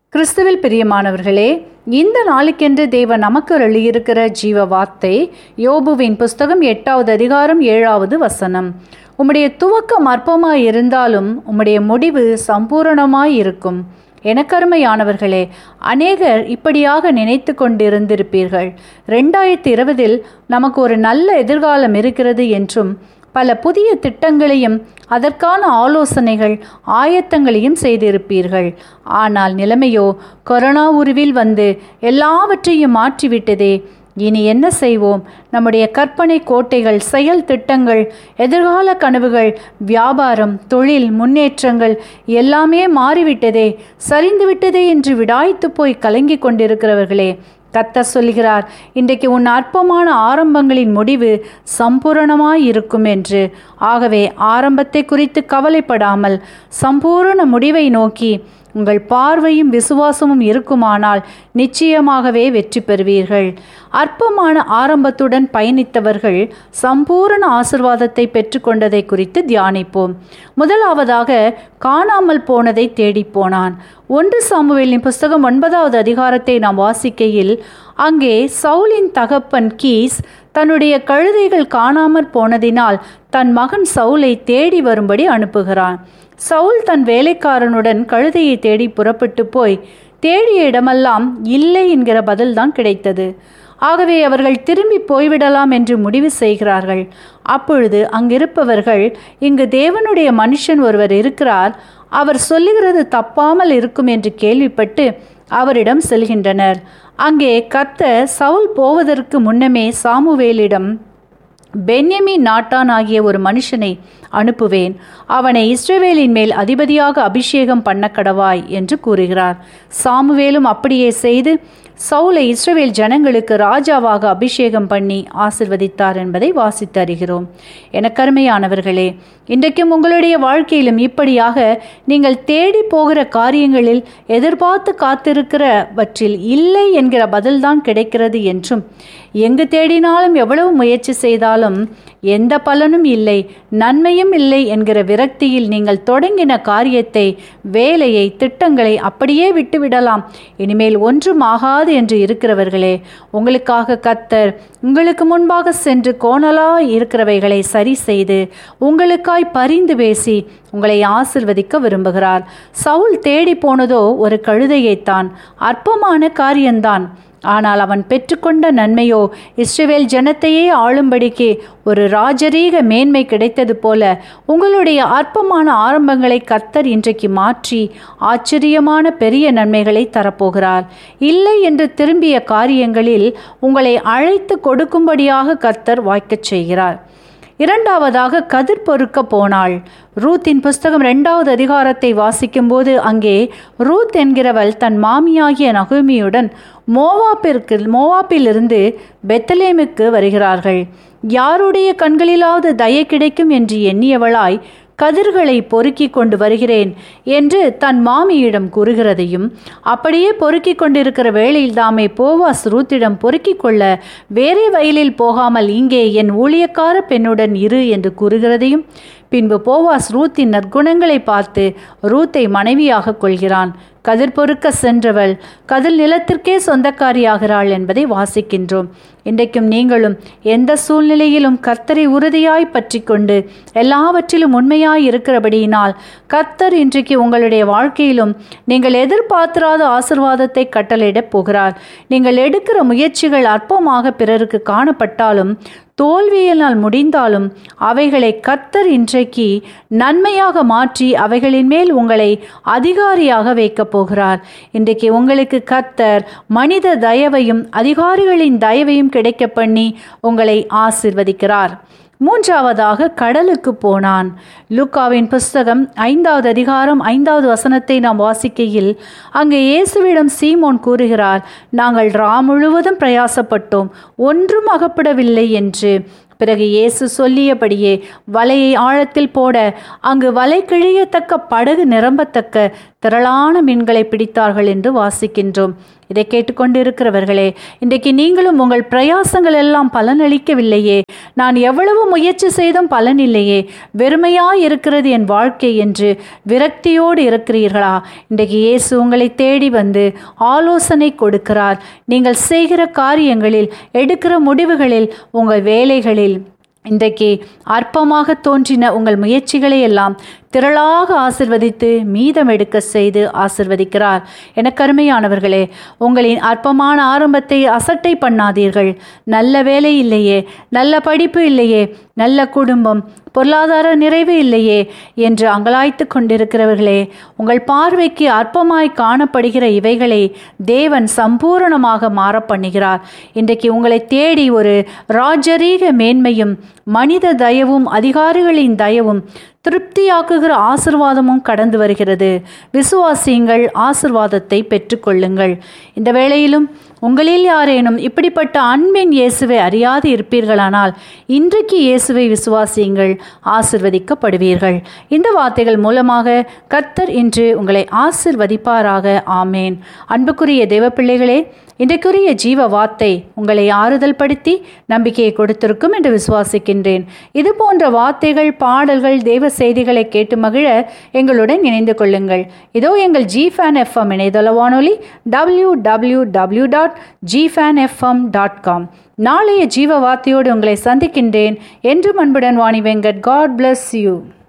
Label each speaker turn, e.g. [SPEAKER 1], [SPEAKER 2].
[SPEAKER 1] கிறிஸ்துவில் பிரியமானவர்களே இந்த நாளுக்கென்று தேவன் நமக்கு அருளியிருக்கிற ஜீவ வார்த்தை யோபுவின் புஸ்தகம் எட்டாவது அதிகாரம் ஏழாவது வசனம் உம்முடைய துவக்கம் அற்பமாய் இருந்தாலும் உம்முடைய முடிவு சம்பூரணமாய் இருக்கும் எனக்கருமையானவர்களே அநேகர் இப்படியாக நினைத்து கொண்டிருந்திருப்பீர்கள் ரெண்டாயிரத்தி இருபதில் நமக்கு ஒரு நல்ல எதிர்காலம் இருக்கிறது என்றும் பல புதிய திட்டங்களையும் அதற்கான ஆலோசனைகள் ஆயத்தங்களையும் செய்திருப்பீர்கள் ஆனால் நிலைமையோ கொரோனா உருவில் வந்து எல்லாவற்றையும் மாற்றிவிட்டதே இனி என்ன செய்வோம் நம்முடைய கற்பனை கோட்டைகள் செயல் திட்டங்கள் எதிர்கால கனவுகள் வியாபாரம் தொழில் முன்னேற்றங்கள் எல்லாமே மாறிவிட்டதே சரிந்துவிட்டதே என்று விடாய்த்து போய் கலங்கி கொண்டிருக்கிறவர்களே கத்த சொல்கிறார் இன்றைக்கு உன் அற்பமான ஆரம்பங்களின் முடிவு சம்பூரணமாய் இருக்கும் என்று ஆகவே ஆரம்பத்தை குறித்து கவலைப்படாமல் சம்பூரண முடிவை நோக்கி உங்கள் பார்வையும் விசுவாசமும் இருக்குமானால் நிச்சயமாகவே வெற்றி பெறுவீர்கள் அற்பமான ஆரம்பத்துடன் பயணித்தவர்கள் சம்பூரண ஆசிர்வாதத்தை பெற்றுக்கொண்டதை குறித்து தியானிப்போம் முதலாவதாக காணாமல் போனதை தேடிப் போனான் ஒன்று சாமுவேலின் புஸ்தகம் ஒன்பதாவது அதிகாரத்தை நாம் வாசிக்கையில் அங்கே சவுலின் தகப்பன் கீஸ் தன்னுடைய கழுதைகள் காணாமற் போனதினால் தன் மகன் சவுலை தேடி வரும்படி அனுப்புகிறான் சவுல் தன் வேலைக்காரனுடன் கழுதையை தேடி புறப்பட்டு போய் தேடிய இடமெல்லாம் இல்லை என்கிற பதில்தான் கிடைத்தது ஆகவே அவர்கள் திரும்பி போய்விடலாம் என்று முடிவு செய்கிறார்கள் அப்பொழுது அங்கிருப்பவர்கள் இங்கு தேவனுடைய மனுஷன் ஒருவர் இருக்கிறார் அவர் சொல்லுகிறது தப்பாமல் இருக்கும் என்று கேள்விப்பட்டு அவரிடம் செல்கின்றனர் அங்கே கத்த சவுல் போவதற்கு முன்னமே சாமுவேலிடம் பென்யமின் நாட்டான் ஆகிய ஒரு மனுஷனை அனுப்புவேன் அவனை இஸ்ரவேலின் மேல் அதிபதியாக அபிஷேகம் பண்ண கடவாய் என்று கூறுகிறார் சாமுவேலும் அப்படியே செய்து சவுலை இஸ்ரவேல் ஜனங்களுக்கு ராஜாவாக அபிஷேகம் பண்ணி ஆசிர்வதித்தார் என்பதை வாசித்து அறிகிறோம் எனக்கருமையானவர்களே இன்றைக்கும் உங்களுடைய வாழ்க்கையிலும் இப்படியாக நீங்கள் தேடி போகிற காரியங்களில் எதிர்பார்த்து காத்திருக்கிறவற்றில் இல்லை என்கிற பதில்தான் கிடைக்கிறது என்றும் எங்கு தேடினாலும் எவ்வளவு முயற்சி செய்தாலும் எந்த பலனும் இல்லை நன்மையும் இல்லை என்கிற விரக்தியில் நீங்கள் தொடங்கின காரியத்தை வேலையை திட்டங்களை அப்படியே விட்டுவிடலாம் இனிமேல் ஒன்றும் ஆகாது என்று இருக்கிறவர்களே உங்களுக்காக கத்தர் உங்களுக்கு முன்பாக சென்று கோணலா இருக்கிறவைகளை சரி செய்து உங்களுக்காய் பரிந்து பேசி உங்களை ஆசிர்வதிக்க விரும்புகிறார் சவுல் தேடி போனதோ ஒரு கழுதையைத்தான் அற்பமான காரியம்தான் ஆனால் அவன் பெற்றுக்கொண்ட நன்மையோ இஸ்ரவேல் ஜனத்தையே ஆளும்படிக்கு ஒரு ராஜரீக மேன்மை கிடைத்தது போல உங்களுடைய அற்பமான ஆரம்பங்களை கத்தர் இன்றைக்கு மாற்றி ஆச்சரியமான பெரிய நன்மைகளை தரப்போகிறார் இல்லை என்று திரும்பிய காரியங்களில் உங்களை அழைத்து கொடுக்கும்படியாக கத்தர் வாய்க்கச் செய்கிறார் இரண்டாவதாக கதிர் பொறுக்க போனாள் ரூத்தின் புஸ்தகம் இரண்டாவது அதிகாரத்தை வாசிக்கும்போது அங்கே ரூத் என்கிறவள் தன் மாமியாகிய நகுமியுடன் மோவாப்பிற்கு மோவாப்பிலிருந்து பெத்தலேமுக்கு வருகிறார்கள் யாருடைய கண்களிலாவது தயை கிடைக்கும் என்று எண்ணியவளாய் கதிர்களை பொறுக்கி கொண்டு வருகிறேன் என்று தன் மாமியிடம் கூறுகிறதையும் அப்படியே பொறுக்கி கொண்டிருக்கிற வேளையில் தாமே போவாஸ் ரூத்திடம் பொறுக்கிக் கொள்ள வேறே வயலில் போகாமல் இங்கே என் ஊழியக்கார பெண்ணுடன் இரு என்று கூறுகிறதையும் பின்பு போவாஸ் ரூத்தின் நற்குணங்களை பார்த்து ரூத்தை மனைவியாக கொள்கிறான் கதிர் பொறுக்க சென்றவள் கதிர் நிலத்திற்கே சொந்தக்காரியாகிறாள் என்பதை வாசிக்கின்றோம் இன்றைக்கும் நீங்களும் எந்த சூழ்நிலையிலும் கர்த்தரை உறுதியாய் பற்றி கொண்டு எல்லாவற்றிலும் உண்மையாய் இருக்கிறபடியினால் கர்த்தர் இன்றைக்கு உங்களுடைய வாழ்க்கையிலும் நீங்கள் எதிர்பார்த்திராத ஆசிர்வாதத்தை கட்டளையிடப் போகிறார் நீங்கள் எடுக்கிற முயற்சிகள் அற்பமாக பிறருக்கு காணப்பட்டாலும் தோல்வியினால் முடிந்தாலும் அவைகளை கத்தர் இன்றைக்கு நன்மையாக மாற்றி அவைகளின் மேல் உங்களை அதிகாரியாக வைக்கப் போகிறார் இன்றைக்கு உங்களுக்கு கத்தர் மனித தயவையும் அதிகாரிகளின் தயவையும் கிடைக்க பண்ணி உங்களை ஆசிர்வதிக்கிறார் மூன்றாவதாக கடலுக்கு போனான் லூக்காவின் புஸ்தகம் ஐந்தாவது அதிகாரம் ஐந்தாவது வசனத்தை நாம் வாசிக்கையில் அங்கே இயேசுவிடம் சீமோன் கூறுகிறார் நாங்கள் ரா முழுவதும் பிரயாசப்பட்டோம் ஒன்றும் அகப்படவில்லை என்று பிறகு இயேசு சொல்லியபடியே வலையை ஆழத்தில் போட அங்கு வலை கிழியத்தக்க படகு நிரம்பத்தக்க திரளான மீன்களை பிடித்தார்கள் என்று வாசிக்கின்றோம் இதை கேட்டுக்கொண்டிருக்கிறவர்களே இன்றைக்கு நீங்களும் உங்கள் பிரயாசங்கள் எல்லாம் பலனளிக்கவில்லையே நான் எவ்வளவு முயற்சி செய்தும் பலன் இல்லையே வெறுமையாய் இருக்கிறது என் வாழ்க்கை என்று விரக்தியோடு இருக்கிறீர்களா இன்றைக்கு இயேசு உங்களை தேடி வந்து ஆலோசனை கொடுக்கிறார் நீங்கள் செய்கிற காரியங்களில் எடுக்கிற முடிவுகளில் உங்கள் வேலைகளில் இன்றைக்கு அற்பமாக தோன்றின உங்கள் முயற்சிகளை எல்லாம் திரளாக ஆசிர்வதித்து மீதம் எடுக்க செய்து ஆசிர்வதிக்கிறார் எனக்கு அருமையானவர்களே உங்களின் அற்பமான ஆரம்பத்தை அசட்டை பண்ணாதீர்கள் நல்ல வேலை இல்லையே நல்ல படிப்பு இல்லையே நல்ல குடும்பம் பொருளாதார நிறைவு இல்லையே என்று அங்கலாய்த்து கொண்டிருக்கிறவர்களே உங்கள் பார்வைக்கு அற்பமாய் காணப்படுகிற இவைகளை தேவன் சம்பூரணமாக மாற பண்ணுகிறார் இன்றைக்கு உங்களை தேடி ஒரு ராஜரீக மேன்மையும் மனித தயவும் அதிகாரிகளின் தயவும் திருப்தியாக்குகிற ஆசிர்வாதமும் கடந்து வருகிறது விசுவாசியுங்கள் ஆசிர்வாதத்தை பெற்றுக்கொள்ளுங்கள் இந்த வேளையிலும் உங்களில் யாரேனும் இப்படிப்பட்ட அன்பின் இயேசுவை அறியாது இருப்பீர்களானால் இன்றைக்கு இயேசுவை விசுவாசியுங்கள் ஆசிர்வதிக்கப்படுவீர்கள் இந்த வார்த்தைகள் மூலமாக கர்த்தர் இன்று உங்களை ஆசிர்வதிப்பாராக ஆமேன் அன்புக்குரிய தேவ பிள்ளைகளே இன்றைக்குரிய ஜீவ வார்த்தை உங்களை ஆறுதல் படுத்தி நம்பிக்கையை கொடுத்திருக்கும் என்று விசுவாசிக்கின்றேன் இது போன்ற வார்த்தைகள் பாடல்கள் தேவ செய்திகளை கேட்டு மகிழ எங்களுடன் இணைந்து கொள்ளுங்கள் இதோ எங்கள் ஜி ஃபேன் எஃப்எம் இணையதள வானொலி W W W dot G fan FM dot com நாளைய ஜீவ வார்த்தையோடு உங்களை சந்திக்கின்றேன் என்று அன்புடன் Vani Venkat God bless you